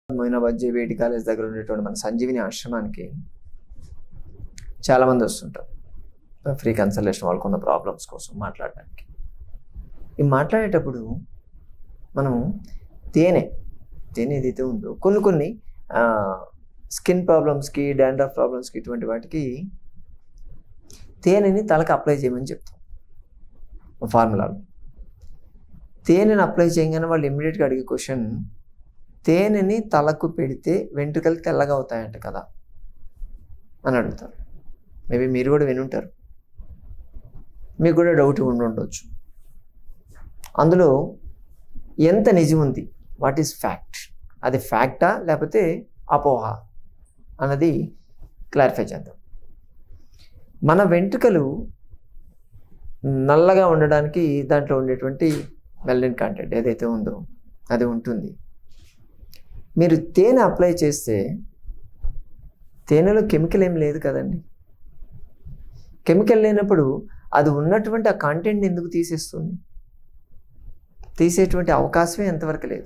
Moinabad JBIT college దగ్గర ఉండేటువంటి మన సంజీవిని ఆశ్రమానికి చాలామంది వస్తుంటారు ఫ్రీ కన్సల్టేషన్ వాళ్ళకు ఉన్న ప్రాబ్లమ్స్ కోసం మాట్లాడడానికి ఈ మాట్లాడేటప్పుడు మనం తేనె తేనె ఏదైతే ఉందో కొన్ని కొన్ని స్కిన్ ప్రాబ్లమ్స్కి డాండ్రఫ్ ప్రాబ్లమ్స్కి ఇటువంటి వాటికి తేనెని తలకు అప్లై చేయమని చెప్తాం ఫార్ములాలో తేనెని అప్లై చేయగానే వాళ్ళు ఇమ్మీడియట్గా అడిగే క్వశ్చన్ తేనెని తలకు పెడితే వెంట్రుకలు తెల్లగా అవుతాయంట కదా అని అడుగుతారు మేబీ మీరు కూడా వినుంటారు మీకు కూడా డౌట్ ఉండి ఉండొచ్చు అందులో ఎంత నిజం ఉంది వాట్ ఈస్ ఫ్యాక్ట్ అది ఫ్యాక్టా లేకపోతే అపోహ అన్నది క్లారిఫై చేద్దాం మన వెంట్రుకలు నల్లగా ఉండడానికి దాంట్లో ఉండేటువంటి మెల్లిన్ కంటెంట్ ఏదైతే ఉందో అది ఉంటుంది మీరు తేనె అప్లై చేస్తే తేనెలో కెమికల్ ఏం లేదు కదండి కెమికల్ లేనప్పుడు అది ఉన్నటువంటి ఆ కంటెంట్ ఎందుకు తీసేస్తుంది తీసేటువంటి అవకాశమే ఎంతవరకు లేదు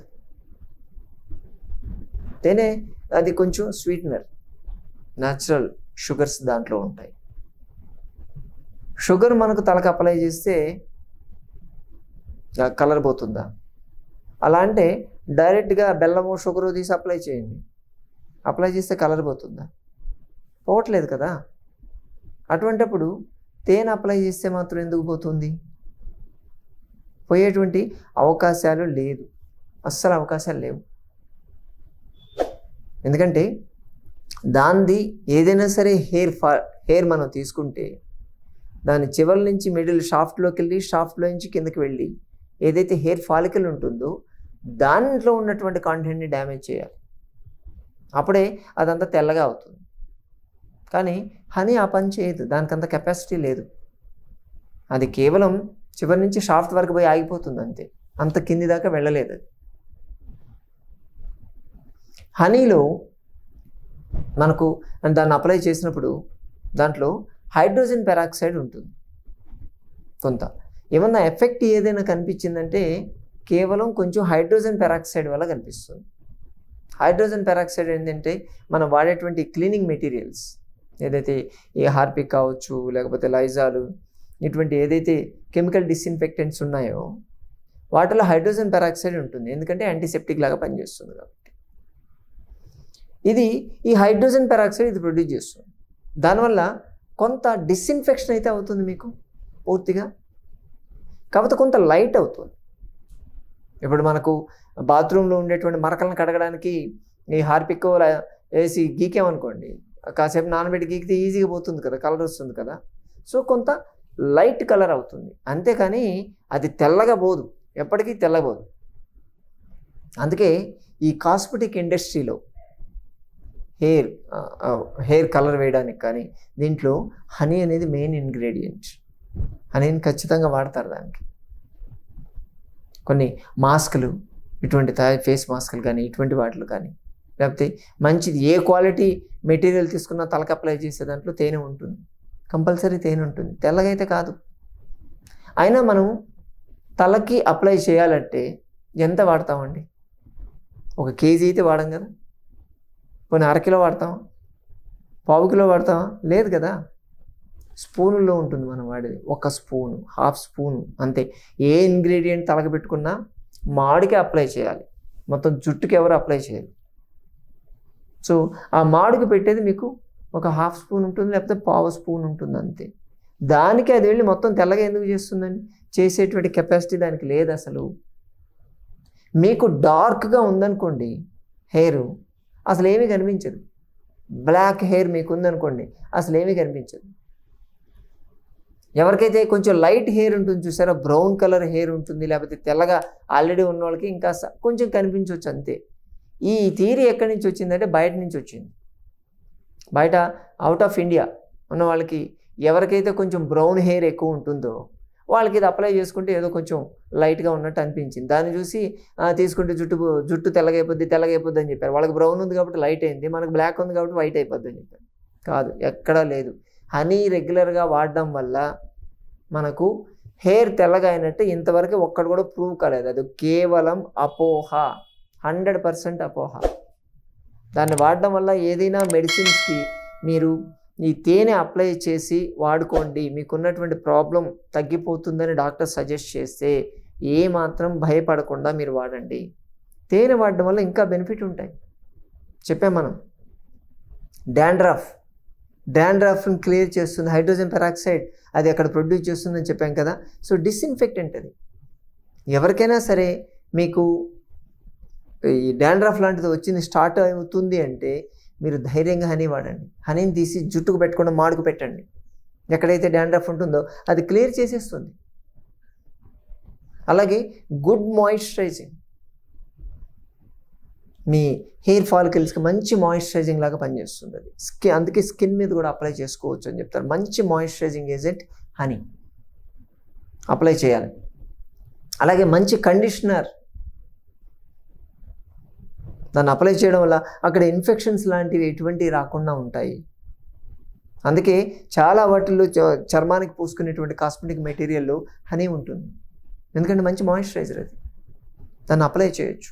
తేనె అది కొంచెం స్వీట్నర్ న్యాచురల్ షుగర్స్ దాంట్లో ఉంటాయి షుగర్ మనకు తలకు అప్లై చేస్తే కలర్ పోతుందా అలా అంటే డైరెక్ట్గా బెల్లము షుగరు తీసి అప్లై చేయండి అప్లై చేస్తే కలర్ పోతుందా పోవట్లేదు కదా అటువంటప్పుడు తేనె అప్లై చేస్తే మాత్రం ఎందుకు పోతుంది పోయేటువంటి అవకాశాలు లేదు అస్సలు అవకాశాలు లేవు ఎందుకంటే దాంది ఏదైనా సరే హెయిర్ ఫా హెయిర్ మనం తీసుకుంటే దాని చివరి నుంచి మిడిల్ షాఫ్ట్లోకి వెళ్ళి షాఫ్ట్లో నుంచి కిందకి వెళ్ళి ఏదైతే హెయిర్ ఫాలికల్ ఉంటుందో దాంట్లో ఉన్నటువంటి కాంటెంట్ని డ్యామేజ్ చేయాలి అప్పుడే అదంతా తెల్లగా అవుతుంది కానీ హనీ ఆ పని చేయదు దానికంత కెపాసిటీ లేదు అది కేవలం చివరి నుంచి షాఫ్ట్ వరకు పోయి ఆగిపోతుంది అంతే అంత కింది దాకా వెళ్ళలేదు అది హనీలో మనకు దాన్ని అప్లై చేసినప్పుడు దాంట్లో హైడ్రోజన్ పెరాక్సైడ్ ఉంటుంది కొంత ఏమన్నా ఎఫెక్ట్ ఏదైనా కనిపించిందంటే కేవలం కొంచెం హైడ్రోజన్ పెరాక్సైడ్ వల్ల కనిపిస్తుంది హైడ్రోజన్ పెరాక్సైడ్ ఏంటంటే మనం వాడేటువంటి క్లీనింగ్ మెటీరియల్స్ ఏదైతే ఈ హార్పిక్ కావచ్చు లేకపోతే లైజాలు ఇటువంటి ఏదైతే కెమికల్ డిస్ఇన్ఫెక్టెంట్స్ ఉన్నాయో వాటిలో హైడ్రోజన్ పెరాక్సైడ్ ఉంటుంది ఎందుకంటే యాంటీసెప్టిక్ లాగా పనిచేస్తుంది కాబట్టి ఇది ఈ హైడ్రోజన్ పెరాక్సైడ్ ఇది ప్రొడ్యూస్ చేస్తుంది దానివల్ల కొంత డిస్ఇన్ఫెక్షన్ అయితే అవుతుంది మీకు పూర్తిగా కాకపోతే కొంత లైట్ అవుతుంది ఇప్పుడు మనకు బాత్రూంలో ఉండేటువంటి మరకలను కడగడానికి ఈ హార్పిక్ వేసి గీకామనుకోండి కాసేపు నానబెట్టి గీకితే ఈజీగా పోతుంది కదా కలర్ వస్తుంది కదా సో కొంత లైట్ కలర్ అవుతుంది అంతేకాని అది తెల్లగా పోదు ఎప్పటికీ తెల్లబోదు అందుకే ఈ కాస్మెటిక్ ఇండస్ట్రీలో హెయిర్ హెయిర్ కలర్ వేయడానికి కానీ దీంట్లో హనీ అనేది మెయిన్ ఇంగ్రీడియంట్ హనీని ఖచ్చితంగా వాడతారు దానికి కొన్ని మాస్కులు ఇటువంటి తయారు ఫేస్ మాస్కులు కానీ ఇటువంటి వాటిలు కానీ లేకపోతే మంచిది ఏ క్వాలిటీ మెటీరియల్ తీసుకున్నా తలకు అప్లై చేసే దాంట్లో తేనె ఉంటుంది కంపల్సరీ తేనె ఉంటుంది తెల్లగా అయితే కాదు అయినా మనం తలకి అప్లై చేయాలంటే ఎంత వాడతామండి ఒక కేజీ అయితే వాడం కదా పోనీ అరకిలో వాడతామా పావు కిలో వాడతామా లేదు కదా స్పూనుల్లో ఉంటుంది మనం వాడేది ఒక స్పూను హాఫ్ స్పూను అంతే ఏ ఇంగ్రీడియంట్ తలక పెట్టుకున్నా మాడికి అప్లై చేయాలి మొత్తం జుట్టుకి ఎవరు అప్లై చేయరు సో ఆ మాడుకి పెట్టేది మీకు ఒక హాఫ్ స్పూన్ ఉంటుంది లేకపోతే పావు స్పూన్ ఉంటుంది అంతే దానికి అది వెళ్ళి మొత్తం తెల్లగా ఎందుకు చేస్తుందండి చేసేటువంటి కెపాసిటీ దానికి లేదు అసలు మీకు డార్క్గా ఉందనుకోండి హెయిర్ అసలు ఏమీ కనిపించదు బ్లాక్ హెయిర్ మీకు ఉందనుకోండి అసలు ఏమీ కనిపించదు ఎవరికైతే కొంచెం లైట్ హెయిర్ ఉంటుంది చూసారా బ్రౌన్ కలర్ హెయిర్ ఉంటుంది లేకపోతే తెల్లగా ఆల్రెడీ ఉన్న వాళ్ళకి ఇంకా కొంచెం కనిపించవచ్చు అంతే ఈ థీరీ ఎక్కడి నుంచి వచ్చిందంటే బయట నుంచి వచ్చింది బయట అవుట్ ఆఫ్ ఇండియా ఉన్న వాళ్ళకి ఎవరికైతే కొంచెం బ్రౌన్ హెయిర్ ఎక్కువ ఉంటుందో వాళ్ళకి ఇది అప్లై చేసుకుంటే ఏదో కొంచెం లైట్గా ఉన్నట్టు అనిపించింది దాన్ని చూసి తీసుకుంటే జుట్టు జుట్టు తెల్లగైపోద్ది తెల్లగైపోద్ది అని చెప్పారు వాళ్ళకి బ్రౌన్ ఉంది కాబట్టి లైట్ అయింది మనకు బ్లాక్ ఉంది కాబట్టి వైట్ అయిపోద్ది అని చెప్పారు కాదు ఎక్కడా లేదు హనీ రెగ్యులర్గా వాడడం వల్ల మనకు హెయిర్ తెల్లగా అయినట్టు ఇంతవరకు ఒక్కడు కూడా ప్రూవ్ కాలేదు అది కేవలం అపోహ హండ్రెడ్ పర్సెంట్ అపోహ దాన్ని వాడడం వల్ల ఏదైనా మెడిసిన్స్కి మీరు ఈ తేనె అప్లై చేసి వాడుకోండి మీకున్నటువంటి ప్రాబ్లం తగ్గిపోతుందని డాక్టర్ సజెస్ట్ చేస్తే ఏ మాత్రం భయపడకుండా మీరు వాడండి తేనె వాడడం వల్ల ఇంకా బెనిఫిట్ ఉంటాయి చెప్పాం మనం డాండ్రఫ్ డాండ్రఫ్ని క్లియర్ చేస్తుంది హైడ్రోజన్ పెరాక్సైడ్ అది అక్కడ ప్రొడ్యూస్ చేస్తుందని చెప్పాం కదా సో డిస్ఇన్ఫెక్టెంట్ అది ఎవరికైనా సరే మీకు ఈ డాండ్రఫ్ లాంటిది వచ్చింది స్టార్ట్ అవుతుంది అంటే మీరు ధైర్యంగా హనీ వాడండి హనీని తీసి జుట్టుకు పెట్టకుండా మాడుకు పెట్టండి ఎక్కడైతే డాండ్రఫ్ ఉంటుందో అది క్లియర్ చేసేస్తుంది అలాగే గుడ్ మాయిశ్చరైజింగ్ మీ హెయిర్ ఫాలికల్స్కి మంచి మాయిశ్చరైజింగ్ లాగా పనిచేస్తుంది అది స్కిన్ అందుకే స్కిన్ మీద కూడా అప్లై చేసుకోవచ్చు అని చెప్తారు మంచి మాయిశ్చరైజింగ్ ఏజెంట్ హనీ అప్లై చేయాలి అలాగే మంచి కండిషనర్ దాన్ని అప్లై చేయడం వల్ల అక్కడ ఇన్ఫెక్షన్స్ లాంటివి ఎటువంటివి రాకుండా ఉంటాయి అందుకే చాలా వాటిల్లో చ- చర్మానికి పూసుకునేటువంటి కాస్మెటిక్ మెటీరియల్లో హనీ ఉంటుంది ఎందుకంటే మంచి మాయిశ్చరైజర్ అది దాన్ని అప్లై చేయొచ్చు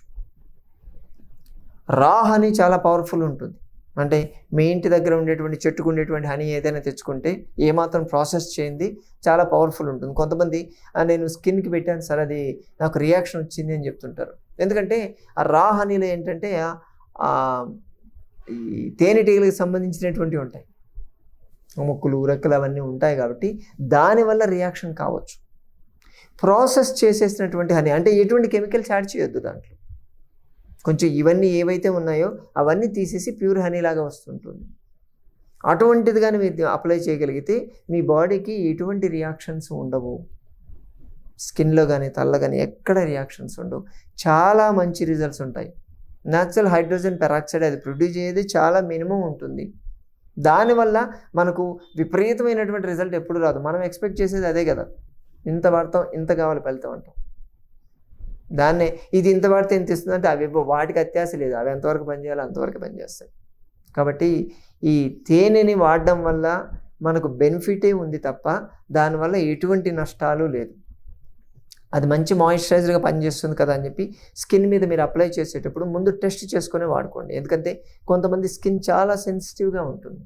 రా హనీ చాలా పవర్ఫుల్ ఉంటుంది అంటే మీ ఇంటి దగ్గర ఉండేటువంటి చెట్టుకు ఉండేటువంటి హనీ ఏదైనా తెచ్చుకుంటే ఏమాత్రం ప్రాసెస్ చేయింది చాలా పవర్ఫుల్ ఉంటుంది కొంతమంది "ఆ, నేను స్కిన్కి పెట్టాను సార్ అది నాకు రియాక్షన్ వచ్చింది అని చెప్తుంటారు ఎందుకంటే ఆ రా హనీలో ఏంటంటే ఆ- ఆ ఈ తేనెటీగలకు సంబంధించినటువంటివి ఉంటాయి ముక్కులు రెక్కలు అవన్నీ ఉంటాయి కాబట్టి దానివల్ల రియాక్షన్ కావచ్చు ప్రాసెస్ చేసేసినటువంటి హనీ అంటే ఎటువంటి కెమికల్స్ యాడ్ చేయొద్దు దాంట్లో కొంచెం ఇవన్నీ ఏవైతే ఉన్నాయో అవన్నీ తీసేసి ప్యూర్ హనీ లాగా వస్తుంటుంది అటువంటిది కానీ మీరు అప్లై చేయగలిగితే మీ బాడీకి ఎటువంటి రియాక్షన్స్ ఉండవు స్కిన్లో కానీ తల్ల కానీ ఎక్కడ రియాక్షన్స్ ఉండవు చాలా మంచి రిజల్ట్స్ ఉంటాయి న్యాచురల్ హైడ్రోజన్ పెరాక్సైడ్ అది ప్రొడ్యూస్ అయ్యేది చాలా మినిమం ఉంటుంది దానివల్ల మనకు విపరీతమైనటువంటి రిజల్ట్ ఎప్పుడు రాదు మనం ఎక్స్పెక్ట్ చేసేది అదే కదా ఇంత వాడతాం ఇంత కావాలి ఫలితం అంటాం దాన్నే ఇది ఇంత వాడితే ఎంత ఇస్తుంది అంటే అవి వాటికి అత్యాస లేదు అవి ఎంతవరకు పనిచేయాలో అంతవరకు పనిచేస్తాయి కాబట్టి ఈ తేనెని వాడడం వల్ల మనకు బెనిఫిటే ఉంది తప్ప దానివల్ల ఎటువంటి నష్టాలు లేదు అది మంచి మాయిశ్చరైజర్గా పనిచేస్తుంది కదా అని చెప్పి స్కిన్ మీద మీరు అప్లై చేసేటప్పుడు ముందు టెస్ట్ చేసుకొని వాడుకోండి ఎందుకంటే కొంతమంది స్కిన్ చాలా సెన్సిటివ్గా ఉంటుంది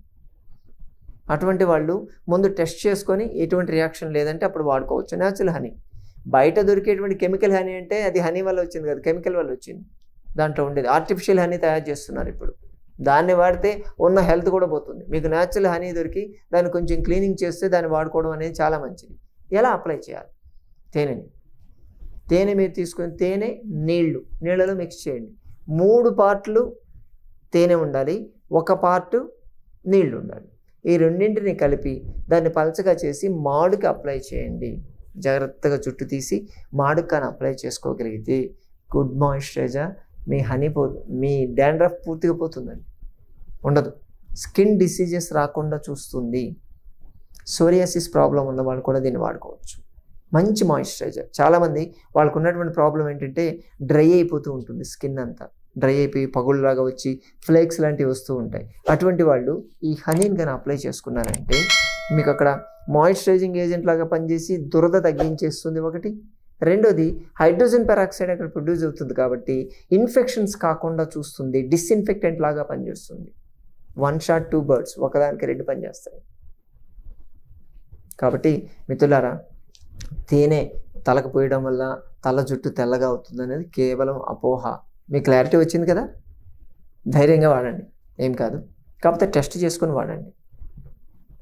అటువంటి వాళ్ళు ముందు టెస్ట్ చేసుకొని ఎటువంటి రియాక్షన్ లేదంటే అప్పుడు వాడుకోవచ్చు న్యాచురల్ హనీ బయట దొరికేటువంటి కెమికల్ హనీ అంటే అది హనీ వల్ల వచ్చింది కదా కెమికల్ వల్ల వచ్చింది దాంట్లో ఉండేది ఆర్టిఫిషియల్ హనీ తయారు చేస్తున్నారు ఇప్పుడు దాన్ని వాడితే ఉన్న హెల్త్ కూడా పోతుంది మీకు న్యాచురల్ హనీ దొరికి దాన్ని కొంచెం క్లీనింగ్ చేస్తే దాన్ని వాడుకోవడం అనేది చాలా మంచిది ఎలా అప్లై చేయాలి తేనెని తేనె మీరు తీసుకొని తేనె నీళ్లు నీళ్ళలో మిక్స్ చేయండి మూడు పార్ట్లు తేనె ఉండాలి ఒక పార్టు నీళ్లు ఉండాలి ఈ రెండింటిని కలిపి దాన్ని పలచగా చేసి మాడుకి అప్లై చేయండి జాగ్రత్తగా చుట్టు తీసి మాడుకాన్ని అప్లై చేసుకోగలిగితే గుడ్ మాయిశ్చరైజర్ మీ హనీ పో మీ డాండ్రఫ్ పూర్తిగా పోతుందండి ఉండదు స్కిన్ డిసీజెస్ రాకుండా చూస్తుంది సోరియాసిస్ ప్రాబ్లం ఉన్న వాళ్ళు కూడా దీన్ని వాడుకోవచ్చు మంచి మాయిశ్చరైజర్ చాలామంది వాళ్ళకు ఉన్నటువంటి ప్రాబ్లం ఏంటంటే డ్రై అయిపోతూ ఉంటుంది స్కిన్ అంతా డ్రై అయిపోయి పగుళ్ళలాగా వచ్చి ఫ్లేక్స్ లాంటివి వస్తూ ఉంటాయి అటువంటి వాళ్ళు ఈ హనీని కానీ అప్లై చేసుకున్నారంటే మీకు అక్కడ మాయిశ్చరైజింగ్ ఏజెంట్ లాగా పనిచేసి దురద తగ్గించేస్తుంది ఒకటి రెండోది హైడ్రోజన్ పెరాక్సైడ్ అక్కడ ప్రొడ్యూస్ అవుతుంది కాబట్టి ఇన్ఫెక్షన్స్ కాకుండా చూస్తుంది డిస్ఇన్ఫెక్టెంట్ లాగా పనిచేస్తుంది వన్ షాట్ టూ బర్డ్స్ ఒకదానికి రెండు పనిచేస్తాయి కాబట్టి మిత్రులారా తేనె తలకు పోయడం వల్ల తల జుట్టు తెల్లగా అవుతుంది అనేది కేవలం అపోహ మీ క్లారిటీ వచ్చింది కదా ధైర్యంగా వాడండి ఏం కాదు కాకపోతే టెస్ట్ చేసుకొని వాడండి